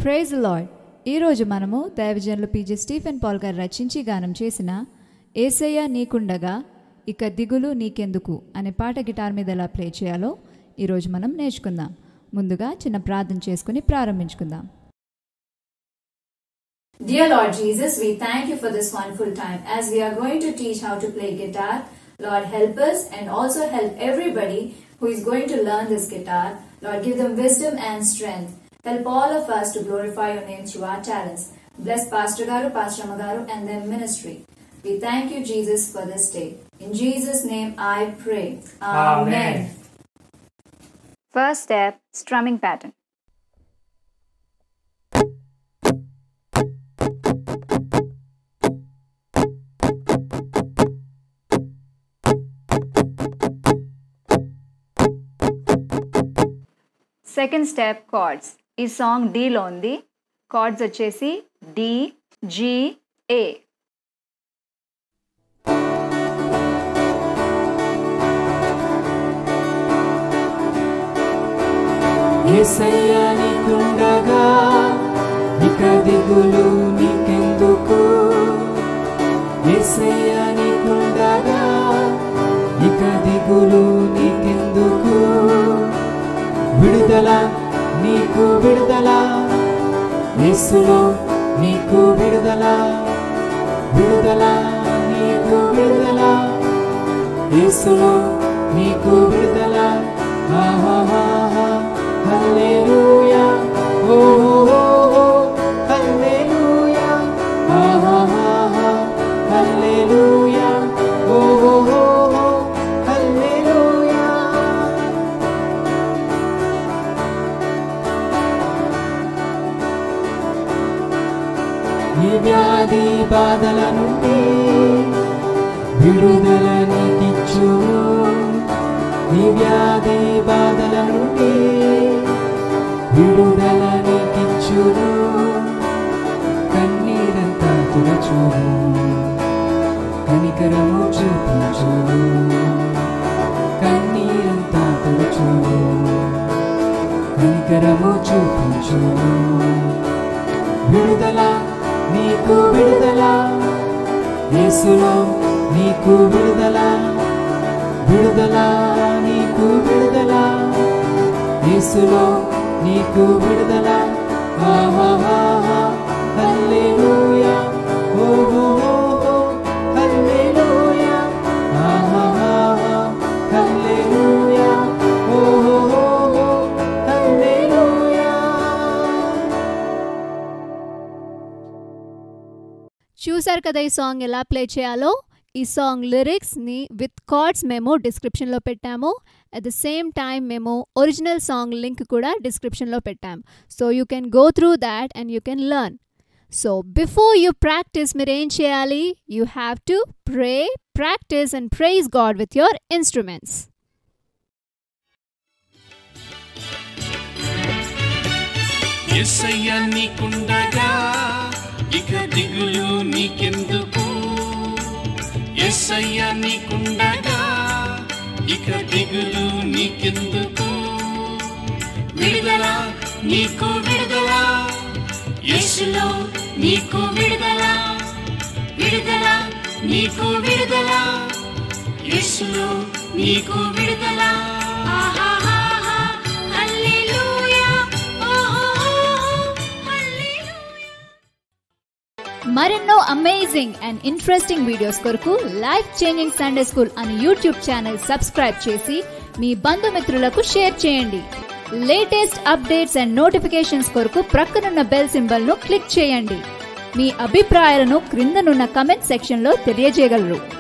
Praise lord ఈరోజు మనము దైవజనులు పీజే స్టీఫెన్ పాల్ గారు రచించి గానం చేసిన ఏసయ్య నీకుండగా ఇక దిగులు నీకెందుకు అనే పాట గిటార్ మీద ఎలా ప్లే చేయాలో ఈరోజు మనం నేర్చుకుందాం ముందుగా చిన్న ప్రార్థన చేసుకుని ప్రారంభించుకుందాం Dear Lord Jesus, we thank you for this wonderful time. As we are going to teach how to play guitar, Lord help us and also help everybody who is going to learn this guitar. Lord give them wisdom and strength. Help all of us to glorify your name through our talents. Bless Pastor Garu, Pastor Amagaru and their ministry. We thank you Jesus for this day. In Jesus' name I pray. Amen. First step, strumming pattern. Second step chords ఈ song డీలో ఉంది cards వచ్చేసి D G A ఏసయ్యా నీకుండగా ఇక దిగులు నీకెందుకు ఏసయ్యా నీకుండగా ఇక దిగులు నీకెందుకు విడుదల నీకు విడుదల యేసులో నీకు విడుదల విడుదల నీకు విడుదల యేసులో నీకు విడుదల ఆహాహాహా హల్లెలూయా ఓ ఓ ఓ హల్లెలూయా ఆహాహాహా హల్లెలూయా ఓ ఓ ఓ హల్లెలూయా ఈ వ్యాధి బాధల నుండి విడుదల నీకిచ్చు ఈ వ్యాధి బాధల నుండి విడుదల నీకిచ్చును కన్నీరంతా తుడచును కనికరము చూపించును కన్నీరంతా తుడచును కనికరము చూపించును విడుదల నీకు విడుదల యేసులో నీకు విడుదల విడుదల నీకు విడుదల యేసులో నీకు విడుదల ఆహాహాహా హల్లెలూయా ఓ ఓ ఓ హల్లెలూయా ఆహాహాహా హల్లెలూయా ఓ ఓ ఓ హల్లెలూయా చూసారు కదా ఈ సాంగ్ ఎలా ప్లే చేయాలో ఈ సాంగ్ లిరిక్స్ని విత్ కార్డ్స్ మేము డిస్క్రిప్షన్లో పెట్టాము అట్ ద సేమ్ టైం మేము ఒరిజినల్ సాంగ్ లింక్ కూడా డిస్క్రిప్షన్లో పెట్టాము so you can go through that and you can learn so before you practice మీరు ఏం చేయాలి you have to pray practice and praise God with your instruments ఎస్సయ్య నీకుండగా ఇక దిగులు నీకెందుకు ఎస్సయ్య నీకుండగా ఇక దిగులు నీకెందుకు విడుదల నీకు విడుదల యేసులో నీకు విడుదల విడుదల నీకు విడుదల యేసులో నీకు విడుదల ఆహాహాహా హల్లెలూయా మరెన్నో అమేజింగ్ అండ్ ఇంట్రెస్టింగ్ వీడియోస్ కొరకు లైఫ్ చేంజింగ్ సండే స్కూల్ అని యూట్యూబ్ ఛానల్ సబ్స్క్రైబ్ చేసి మీ బంధుమిత్రులకు షేర్ చేయండి లేటెస్ట్ అప్డేట్స్ అండ్ నోటిఫికేషన్స్ కొరకు ప్రక్కనున్న బెల్ సింబల్ ను క్లిక్ చేయండి మీ అభిప్రాయాలను క్రిందనున్న కమెంట్ సెక్షన్లో తెలియజేయగలరు